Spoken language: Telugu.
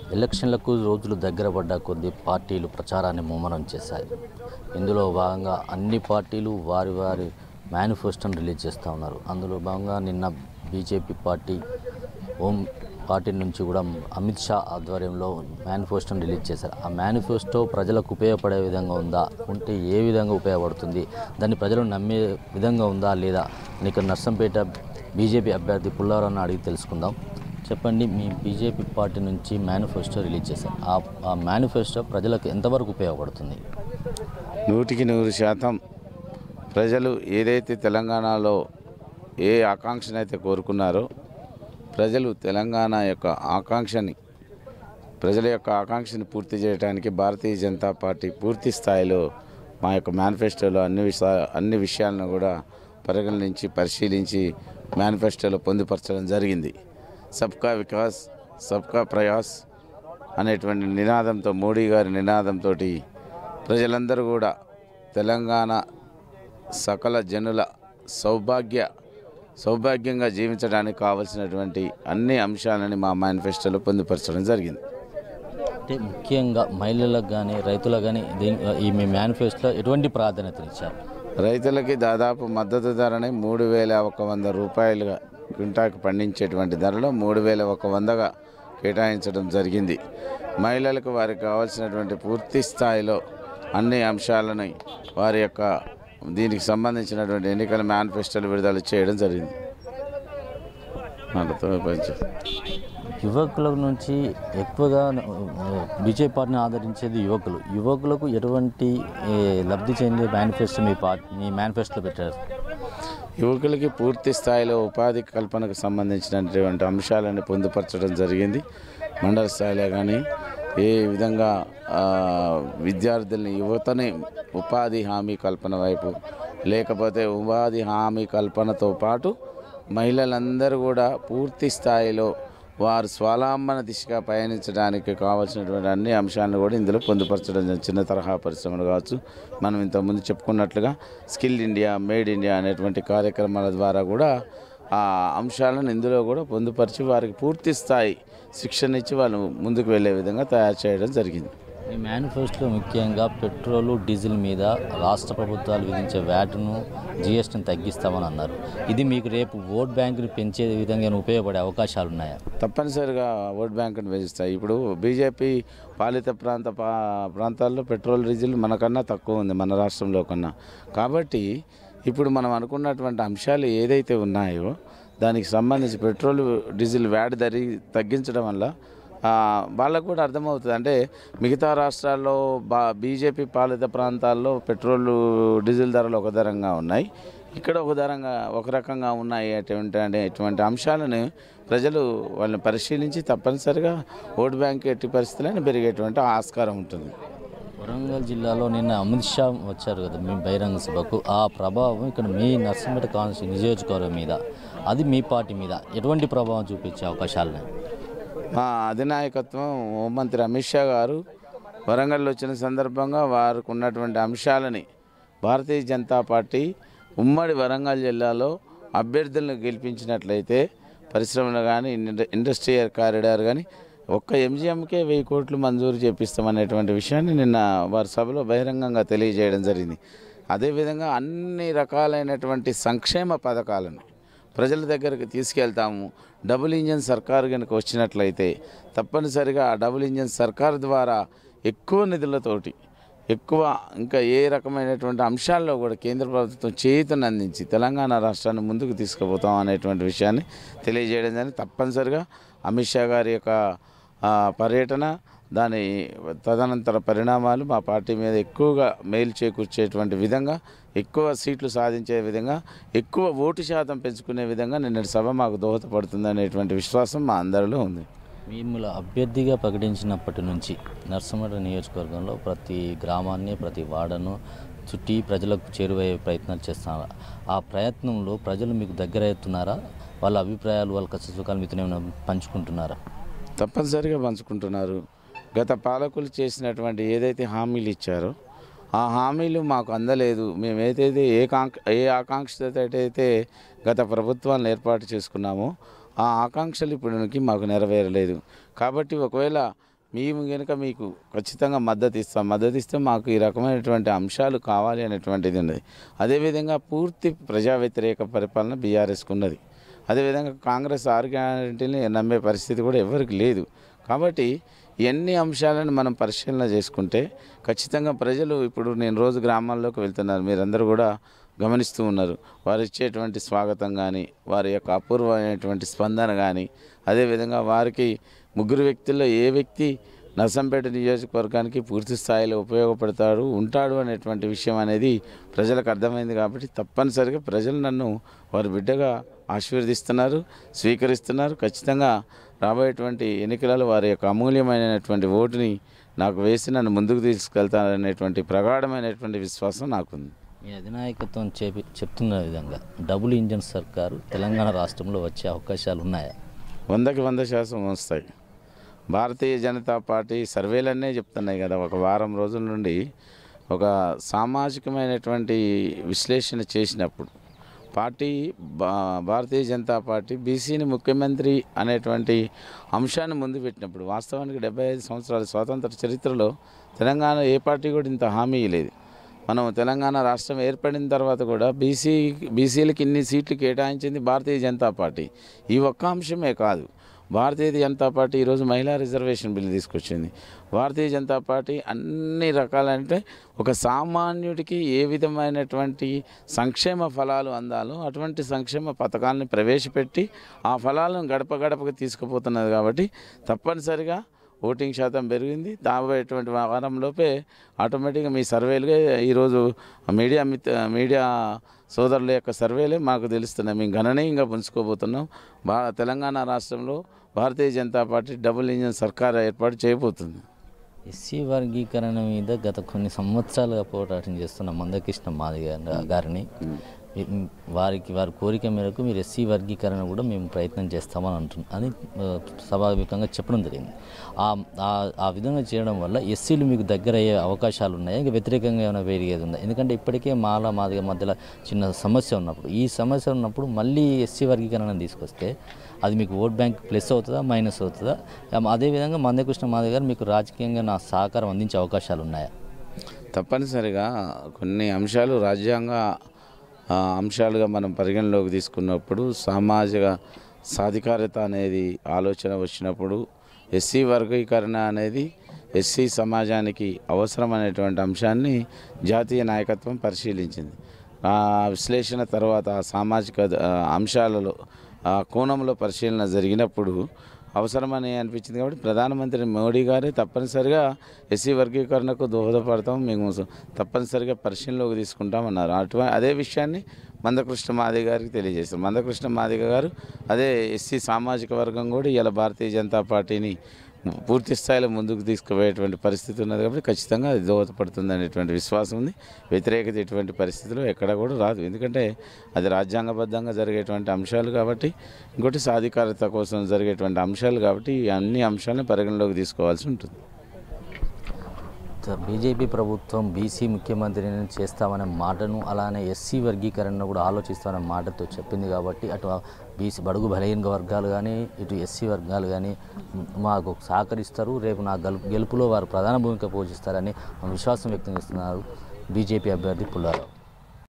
ఎలక్షన్లకు రోజులు దగ్గర పడ్డ కొద్ది పార్టీలు ప్రచారాన్ని ముమ్మరం చేశాయి ఇందులో భాగంగా అన్ని పార్టీలు వారి వారి మేనిఫెస్టోని రిలీజ్ చేస్తూ ఉన్నారు అందులో భాగంగా నిన్న బీజేపీ పార్టీ ఓం పార్టీ నుంచి కూడా అమిత్ షా ఆధ్వర్యంలో మేనిఫెస్టోని రిలీజ్ చేశారు ఆ మేనిఫెస్టో ప్రజలకు ఉపయోగపడే విధంగా ఉందా ఉంటే ఏ విధంగా ఉపయోగపడుతుంది దాన్ని ప్రజలు నమ్మే విధంగా ఉందా లేదా ఇక్కడ నర్సంపేట బీజేపీ అభ్యర్థి పుల్లారావుని అడిగి తెలుసుకుందాం చెప్పండి మీ బీజేపీ పార్టీ నుంచి మేనిఫెస్టో రిలీజ్ చేశారు ఆ ఆ మేనిఫెస్టో ప్రజలకు ఎంతవరకు ఉపయోగపడుతుంది నూటికి నూరు శాతం ప్రజలు ఏదైతే తెలంగాణలో ఏ ఆకాంక్షనైతే కోరుకున్నారో ప్రజలు తెలంగాణ యొక్క ఆకాంక్షని ప్రజల యొక్క ఆకాంక్షని పూర్తి చేయడానికి భారతీయ జనతా పార్టీ పూర్తి స్థాయిలో మా యొక్క మేనిఫెస్టోలో అన్ని విషయ అన్ని విషయాలను కూడా పరిగణించి పరిశీలించి మేనిఫెస్టోలో పొందుపరచడం జరిగింది సబ్కా వికాస్ సబ్కా ప్రయాస్ అనేటువంటి నినాదంతో మోడీ గారి నినాదంతో ప్రజలందరూ కూడా తెలంగాణ సకల జనుల సౌభాగ్య సౌభాగ్యంగా జీవించడానికి కావలసినటువంటి అన్ని అంశాలని మా మేనిఫెస్టోలో పొందుపరచడం జరిగింది అంటే ముఖ్యంగా మహిళలకు కానీ రైతులకు కానీ దీని ఈ మీ మేనిఫెస్టోలో ఎటువంటి ప్రాధాన్యతనిచ్చారు రైతులకి దాదాపు మద్దతు ధరని మూడు వేల ఒక వంద రూపాయలుగా క్వింటాకు పండించేటువంటి ధరలో మూడు వేల ఒక వందగా కేటాయించడం జరిగింది మహిళలకు వారికి కావాల్సినటువంటి పూర్తి స్థాయిలో అన్ని అంశాలని వారి యొక్క దీనికి సంబంధించినటువంటి ఎన్నికల మేనిఫెస్టోలు విడుదల చేయడం జరిగింది వాళ్ళతో పనిచే యువకుల నుంచి ఎక్కువగా బీజేపీ పార్టీని ఆదరించేది యువకులు యువకులకు ఎటువంటి ఏ, లబ్ధి చెందే మేనిఫెస్టో మీ పార్టీ మీ మేనిఫెస్టోలో పెట్టారు యువకులకి పూర్తి స్థాయిలో ఉపాధి కల్పనకు సంబంధించినటువంటి అంశాలను పొందుపరచడం జరిగింది మండల స్థాయిలో కానీ ఏ విధంగా ఆ, విద్యార్థుల్ని యువతని ఉపాధి హామీ కల్పన వైపు లేకపోతే ఉపాధి హామీ కల్పనతో పాటు మహిళలందరూ కూడా పూర్తి స్థాయిలో వారు స్వావలంబన దిశగా పయనించడానికి కావాల్సినటువంటి అన్ని అంశాలను కూడా ఇందులో పొందుపరచడం జరిగింది. చిన్న తరహా పరిశ్రమలు కావచ్చు మనం ఇంతకుముందు చెప్పుకున్నట్లుగా స్కిల్ ఇండియా మేడ్ ఇండియా అనేటువంటి కార్యక్రమాల ద్వారా కూడా ఆ అంశాలను ఇందులో కూడా పొందుపరిచి వారికి పూర్తి స్థాయి శిక్షణ ఇచ్చి వాళ్ళు ముందుకు వెళ్ళే విధంగా తయారు చేయడం జరిగింది మీ మేనిఫెస్టోలో ముఖ్యంగా పెట్రోలు డీజిల్ మీద రాష్ట్ర ప్రభుత్వాలు విధించే వ్యాట్ను జిఎస్టీని తగ్గిస్తామని అన్నారు ఇది మీకు రేపు ఓట్ బ్యాంకుని పెంచే విధంగా ఉపయోగపడే అవకాశాలు ఉన్నాయా తప్పనిసరిగా ఓట్ బ్యాంకును పెంచుతాయి ఇప్పుడు బీజేపీ పాలిత ప్రాంత పా ప్రాంతాల్లో పెట్రోల్ డీజిల్ మనకన్నా తక్కువ ఉంది మన రాష్ట్రంలో కన్నా కాబట్టి ఇప్పుడు మనం అనుకున్నటువంటి అంశాలు ఏదైతే ఉన్నాయో దానికి సంబంధించి పెట్రోల్ డీజిల్ వ్యాట్ ధరి తగ్గించడం వల్ల ఆ, వాళ్ళకు కూడా అర్థమవుతుంది అంటే మిగతా రాష్ట్రాల్లో బా బీజేపీ పాలిత ప్రాంతాల్లో పెట్రోల్ డీజిల్ ధరలు ఒక ధరంగా ఉన్నాయి ఇక్కడ ఒక ధరంగా ఒక రకంగా ఉన్నాయి అటువంటి అంటే ఇటువంటి అంశాలను ప్రజలు వాళ్ళని పరిశీలించి తప్పనిసరిగా ఓటు బ్యాంక్ ఎట్టి పరిస్థితులను పెరిగేటువంటి ఆస్కారం ఉంటుంది వరంగల్ జిల్లాలో నిన్న అమిత్ షా వచ్చారు కదా మీ బహిరంగ సభకు ఆ ప్రభావం ఇక్కడ మీ నర్సింపేట కాన్స్టి నియోజకవర్గం మీద అది మీ పార్టీ మీద ఎటువంటి ప్రభావం చూపించే అవకాశాలు ఉన్నాయి మా అధినాయకత్వం హోంమంత్రి అమిత్ షా గారు వరంగల్ వచ్చిన సందర్భంగా వారికి ఉన్నటువంటి అంశాలని భారతీయ జనతా పార్టీ ఉమ్మడి వరంగల్ జిల్లాలో అభ్యర్థులను గెలిపించినట్లయితే పరిశ్రమలు కానీ ఇండస్ట్రియల్ కారిడార్ కానీ ఒక్క ఎంజిఎంకే వెయ్యి కోట్లు మంజూరు చేపిస్తామనేటువంటి విషయాన్ని నిన్న వారి సభలో బహిరంగంగా తెలియజేయడం జరిగింది అదేవిధంగా అన్ని రకాలైనటువంటి సంక్షేమ పథకాలను ప్రజల దగ్గరికి తీసుకెళ్తాము డబుల్ ఇంజన్ సర్కారు కనుక వచ్చినట్లయితే తప్పనిసరిగా ఆ డబుల్ ఇంజన్ సర్కార్ ద్వారా ఎక్కువ నిధులతోటి ఎక్కువ ఇంకా ఏ రకమైనటువంటి అంశాల్లో కూడా కేంద్ర ప్రభుత్వం చేతును అందించి తెలంగాణ రాష్ట్రాన్ని ముందుకు తీసుకుపోతాం అనేటువంటి విషయాన్ని తెలియజేయడం జరిగింది తప్పనిసరిగా అమిత్ షా గారి యొక్క ఆ, పర్యటన దాని తదనంతర పరిణామాలు మా పార్టీ మీద ఎక్కువగా మేలు చేకూర్చేటువంటి విధంగా ఎక్కువ సీట్లు సాధించే విధంగా ఎక్కువ ఓటు శాతం పెంచుకునే విధంగా నిన్నటి సభ మాకు దోహదపడుతుంది అనేటువంటి విశ్వాసం మా అందరిలో ఉంది మిమ్మల్ని అభ్యర్థిగా ప్రకటించినప్పటి నుంచి నర్సమట నియోజకవర్గంలో ప్రతి గ్రామాన్ని ప్రతి వాడను చుట్టి ప్రజలకు చేరువయ్యే ప్రయత్నాలు చేస్తున్నారు ఆ ప్రయత్నంలో ప్రజలు మీకు దగ్గర అవుతున్నారా వాళ్ళ అభిప్రాయాలు వాళ్ళ కష్ట సుఖాలు మీతో ఏమైనా పంచుకుంటున్నారా తప్పనిసరిగా పంచుకుంటున్నారు గత పాలకులు చేసినటువంటి ఏదైతే హామీలు ఇచ్చారో ఆ హామీలు మాకు అందలేదు మేము ఏదైతే ఏ కాంక్ష ఏ ఆకాంక్షతో అయితే గత ప్రభుత్వాలను ఏర్పాటు చేసుకున్నామో ఆ ఆకాంక్షలు ఇప్పటికి మాకు నెరవేరలేదు కాబట్టి ఒకవేళ మేము కనుక మీకు ఖచ్చితంగా మద్దతు ఇస్తాం మద్దతు ఇస్తే మాకు ఈ రకమైనటువంటి అంశాలు కావాలి అనేటువంటిది ఉన్నది అదేవిధంగా పూర్తి ప్రజా వ్యతిరేక పరిపాలన బీఆర్ఎస్కు ఉన్నది అదేవిధంగా కాంగ్రెస్ ఆరు గ్యారంటీని నమ్మే పరిస్థితి కూడా ఎవరికి లేదు కాబట్టి ఎన్ని అంశాలను మనం పరిశీలన చేసుకుంటే ఖచ్చితంగా ప్రజలు ఇప్పుడు నేను రోజు గ్రామాల్లోకి వెళ్తున్నాను మీరందరూ కూడా గమనిస్తూ ఉన్నారు వారు ఇచ్చేటువంటి స్వాగతం కానీ వారి యొక్క అపూర్వమైనటువంటి స్పందన కానీ అదేవిధంగా వారికి ముగ్గురు వ్యక్తుల్లో ఏ వ్యక్తి నర్సంపేట నియోజకవర్గానికి పూర్తి స్థాయిలో ఉపయోగపడతాడు ఉంటాడు అనేటువంటి విషయం అనేది ప్రజలకు అర్థమైంది కాబట్టి తప్పనిసరిగా ప్రజలు నన్ను వారి బిడ్డగా ఆశీర్వదిస్తున్నారు స్వీకరిస్తున్నారు ఖచ్చితంగా రాబోయేటువంటి ఎన్నికలలో వారి యొక్క అమూల్యమైనటువంటి ఓటుని నాకు వేసి నన్ను ముందుకు తీసుకెళ్తారనేటువంటి ప్రగాఢమైనటువంటి విశ్వాసం నాకుంది మీ అధినాయకత్వం చేపి చెప్తున్న విధంగా డబుల్ ఇంజన్ సర్కారు తెలంగాణ రాష్ట్రంలో వచ్చే అవకాశాలు ఉన్నాయా వందకి వంద శాతం వస్తాయి భారతీయ జనతా పార్టీ సర్వేలన్నీ చెప్తున్నాయి కదా ఒక వారం రోజుల నుండి ఒక సామాజికమైనటువంటి విశ్లేషణ చేసినప్పుడు పార్టీ భా భారతీయ జనతా పార్టీ బీసీని ముఖ్యమంత్రి అనేటువంటి అంశాన్ని ముందు పెట్టినప్పుడు వాస్తవానికి డెబ్బై ఐదు సంవత్సరాల స్వాతంత్ర చరిత్రలో తెలంగాణ ఏ పార్టీ కూడా ఇంత హామీ లేదు మనం తెలంగాణ రాష్ట్రం ఏర్పడిన తర్వాత కూడా బీసీ బీసీలకు ఇన్ని సీట్లు కేటాయించింది భారతీయ జనతా పార్టీ ఈ ఒక్క అంశమే కాదు భారతీయ జనతా పార్టీ ఈరోజు మహిళా రిజర్వేషన్ బిల్లు తీసుకొచ్చింది భారతీయ జనతా పార్టీ అన్ని రకాలంటే ఒక సామాన్యుడికి ఏ విధమైనటువంటి సంక్షేమ ఫలాలు అందాలో అటువంటి సంక్షేమ పథకాలను ప్రవేశపెట్టి ఆ ఫలాలను గడప గడపకు తీసుకుపోతున్నది కాబట్టి తప్పనిసరిగా ఓటింగ్ శాతం పెరిగింది రాబోయేటువంటి వారంలోపే ఆటోమేటిక్గా మీ సర్వేలుగా ఈరోజు మీడియా మిత్ మీడియా సోదరుల యొక్క సర్వేలే మాకు తెలుస్తున్నాయి మేము గణనీయంగా పుంజుకోబోతున్నాం బా తెలంగాణ రాష్ట్రంలో భారతీయ జనతా పార్టీ డబుల్ ఇంజన్ సర్కార్ ఏర్పాటు చేయబోతుంది ఎస్సీ వర్గీకరణ మీద గత కొన్ని సంవత్సరాలుగా పోరాటం చేస్తున్న మందకృష్ణ మాదిగ గారిని మీ- వారికి వారి కోరిక మేరకు మీరు ఎస్సీ వర్గీకరణ కూడా మేము ప్రయత్నం చేస్తామని అంటు అని ఆ, స్వాభావికంగా చెప్పడం జరిగింది ఆ ఆ- ఆ విధంగా చేయడం వల్ల ఎస్సీలు మీకు దగ్గర అయ్యే అవకాశాలు ఉన్నాయి ఇంకా వ్యతిరేకంగా ఏమైనా పెరిగేది ఉందా ఎందుకంటే ఇప్పటికే మాల మాదిగ మధ్యలో చిన్న సమస్య ఉన్నప్పుడు ఈ సమస్య ఉన్నప్పుడు మళ్ళీ ఎస్సీ వర్గీకరణ తీసుకొస్తే అది మీకు ఓట్ బ్యాంక్ ప్లస్ అవుతుందా మైనస్ అవుతుందా ఆమ్, అదేవిధంగా మందకృష్ణ మాదిగ గారు మీకు రాజకీయంగా నా సహకారం అందించే అవకాశాలు ఉన్నాయా తప్పనిసరిగా కొన్ని అంశాలు రాజ్యాంగ ఆ, అంశాలుగా మనం పరిగణలోకి తీసుకున్నప్పుడు సామాజిక సాధికారత అనేది ఆలోచన వచ్చినప్పుడు ఎస్సీ వర్గీకరణ అనేది ఎస్సీ సమాజానికి అవసరమైనటువంటి అంశాన్ని జాతీయ నాయకత్వం పరిశీలించింది ఆ విశ్లేషణ తర్వాత ఆ సామాజిక ఆ, అంశాలలో ఆ కోణంలో పరిశీలన జరిగినప్పుడు అవసరమని అనిపించింది కాబట్టి ప్రధానమంత్రి మోడీ గారే తప్పనిసరిగా ఎస్సీ వర్గీకరణకు దోహదపడతాం మేము స- తప్పనిసరిగా పరిశీలనలోకి తీసుకుంటామన్నారు అటువంటి అదే విషయాన్ని మందకృష్ణ మాదిగ గారికి తెలియజేశారు మందకృష్ణ మాదిగ గారు అదే ఎస్సీ సామాజిక వర్గం కూడా ఇలా భారతీయ జనతా పార్టీని పూర్తి స్థాయిలో ముందుకు తీసుకుపోయేటువంటి పరిస్థితి ఉన్నది కాబట్టి ఖచ్చితంగా అది దోహదపడుతుంది అనేటువంటి విశ్వాసం ఉంది వ్యతిరేకత ఎటువంటి పరిస్థితిలో ఎక్కడ కూడా రాదు ఎందుకంటే అది రాజ్యాంగబద్ధంగా జరిగేటువంటి అంశాలు కాబట్టి ఇంకోటి సాధికారత కోసం జరిగేటువంటి అంశాలు కాబట్టి ఈ అన్ని అంశాలను పరిగణలోకి తీసుకోవాల్సి ఉంటుంది త- బీజేపీ ప్రభుత్వం బీసీ ముఖ్యమంత్రిని చేస్తామనే మాటను అలానే ఎస్సీ వర్గీకరణను కూడా ఆలోచిస్తామనే మాటతో చెప్పింది కాబట్టి అటు బీసీ బడుగు బలహీన వర్గాలు కానీ ఇటు ఎస్సీ వర్గాలు కానీ మ్, మాకు సహకరిస్తారు రేపు నా గెలుపు గెలుపులో వారు ప్రధాన భూమిక పోషిస్తారని విశ్వాసం వ్యక్తం చేస్తున్నారు బీజేపీ అభ్యర్థి పుల్లారావు